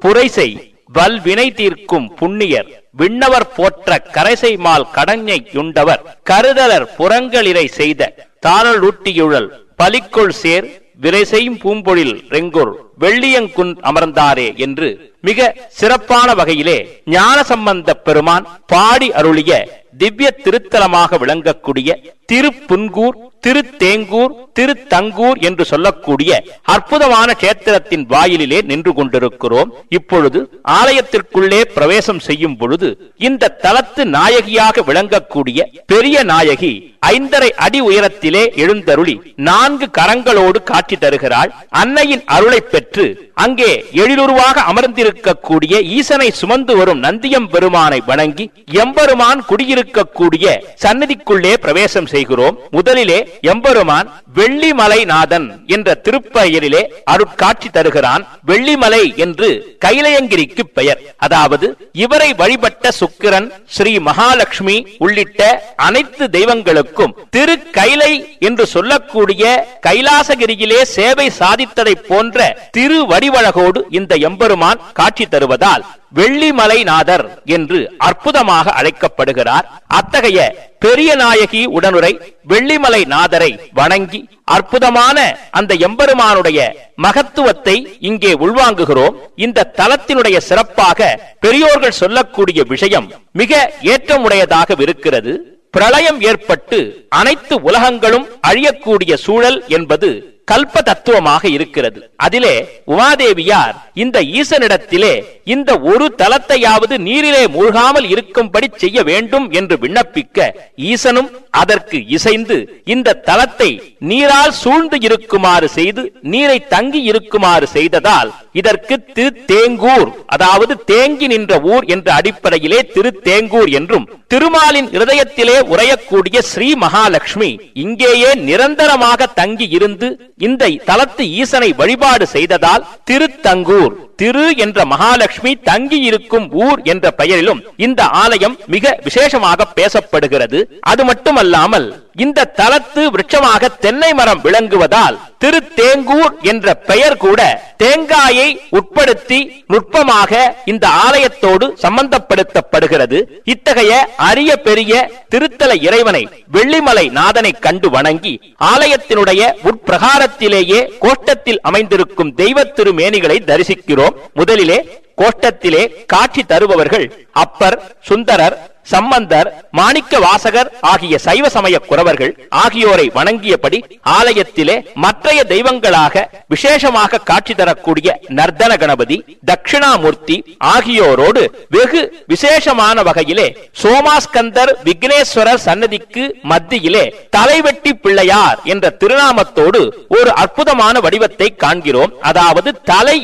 புரைசை வல்வினை தீர்க்கும் புண்ணியர் விண்ணவர் போற்ற கரைசை மால் கடஞ்சை யுண்டவர் கருதலர் புறங்களிரை செய்த தானலூட்டியுழல் பலிக்கொள் சேர் விரைசெய்யும் பூம்பொழில் ரெங்கூர் வெள்ளியங்குன் அமர்ந்தாரே என்று மிக சிறப்பான வகையிலே ஞான சம்பந்த பெருமான் பாடி அருளிய திவ்ய திருத்தலமாக விளங்கக்கூடிய திருப்புன்கூர் திருத்தேங்கூர் திருத்தங்கூர் என்று சொல்லக்கூடிய அற்புதமான கேத்திரத்தின் வாயிலிலே நின்று கொண்டிருக்கிறோம் இப்பொழுது ஆலயத்திற்குள்ளே பிரவேசம் செய்யும் பொழுது இந்த தலத்து நாயகியாக விளங்கக்கூடிய பெரிய நாயகி ஐந்தரை அடி உயரத்திலே எழுந்தருளி நான்கு கரங்களோடு காட்சி தருகிறாள் அன்னையின் அருளை பெற்று அங்கே எழிலுருவாக அமர்ந்திருக்கக்கூடிய ஈசனை சுமந்து வரும் நந்தியம் பெருமானை வணங்கி எம்பெருமான் குடியிருக்கக்கூடிய சன்னதிக்குள்ளே பிரவேசம் செய்கிறோம் முதலிலே எம்பெருமான் வெள்ளிமலை நாதன் என்ற திருப்பெயரிலே அருட்காட்சி தருகிறான் வெள்ளிமலை என்று கைலயங்கிரிக்கு பெயர் அதாவது இவரை வழிபட்ட சுக்கிரன் ஸ்ரீ மகாலட்சுமி உள்ளிட்ட அனைத்து தெய்வங்களுக்கும் திரு கைலை என்று சொல்லக்கூடிய கைலாசகிரியிலே சேவை சாதித்ததைப் போன்ற திரு வடிவழகோடு இந்த எம்பெருமான் காட்சி தருவதால் வெள்ளிமலைநாதர் என்று அற்புதமாக அழைக்கப்படுகிறார் அத்தகைய பெரிய நாயகி உடனுரை வெள்ளிமலை நாதரை வணங்கி அற்புதமான அந்த எம்பெருமானுடைய மகத்துவத்தை இங்கே உள்வாங்குகிறோம் இந்த தலத்தினுடைய சிறப்பாக பெரியோர்கள் சொல்லக்கூடிய விஷயம் மிக ஏற்றமுடையதாக இருக்கிறது பிரளயம் ஏற்பட்டு அனைத்து உலகங்களும் அழியக்கூடிய சூழல் என்பது கல்ப தத்துவமாக இருக்கிறது அதிலே உமாதேவியார் இந்த ஈசனிடத்திலே இந்த ஒரு தலத்தையாவது நீரிலே மூழ்காமல் இருக்கும்படி செய்ய வேண்டும் என்று விண்ணப்பிக்க ஈசனும் அதற்கு இசைந்து இந்த தலத்தை நீரால் சூழ்ந்து இருக்குமாறு செய்து நீரை தங்கி இருக்குமாறு செய்ததால் இதற்கு திருத்தேங்கூர் அதாவது தேங்கி நின்ற ஊர் என்ற அடிப்படையிலே திருத்தேங்கூர் என்றும் திருமாலின் இருதயத்திலே உரையக்கூடிய ஸ்ரீ மகாலட்சுமி இங்கேயே நிரந்தரமாக தங்கி இருந்து இந்த தலத்து ஈசனை வழிபாடு செய்ததால் திருத்தங்கூர் திரு என்ற மகாலட்சுமி தங்கி இருக்கும் ஊர் என்ற பெயரிலும் இந்த ஆலயம் மிக விசேஷமாக பேசப்படுகிறது அது மட்டுமல்லாமல் இந்த தலத்து விருட்சமாக தென்னை மரம் விளங்குவதால் திருத்தேங்கூர் என்ற பெயர் கூட தேங்காயை உட்படுத்தி நுட்பமாக இந்த ஆலயத்தோடு சம்பந்தப்படுத்தப்படுகிறது இத்தகைய அரிய பெரிய திருத்தல இறைவனை வெள்ளிமலை நாதனை கண்டு வணங்கி ஆலயத்தினுடைய உட்பிரகாரத்திலேயே கோஷ்டத்தில் அமைந்திருக்கும் தெய்வ திருமேனிகளை தரிசிக்கிறோம் முதலிலே கோஷ்டத்திலே காட்சி தருபவர்கள் அப்பர் சுந்தரர் சம்பந்தர் மாணிக்க வாசகர் ஆகிய சைவ சமய குறவர்கள் ஆகியோரை வணங்கியபடி ஆலயத்திலே மற்றைய தெய்வங்களாக விசேஷமாக காட்சி தரக்கூடிய நர்தன கணபதி தட்சிணாமூர்த்தி ஆகியோரோடு வெகு விசேஷமான வகையிலே சோமாஸ்கந்தர் விக்னேஸ்வரர் சன்னதிக்கு மத்தியிலே தலைவெட்டி பிள்ளையார் என்ற திருநாமத்தோடு ஒரு அற்புதமான வடிவத்தை காண்கிறோம் அதாவது தலை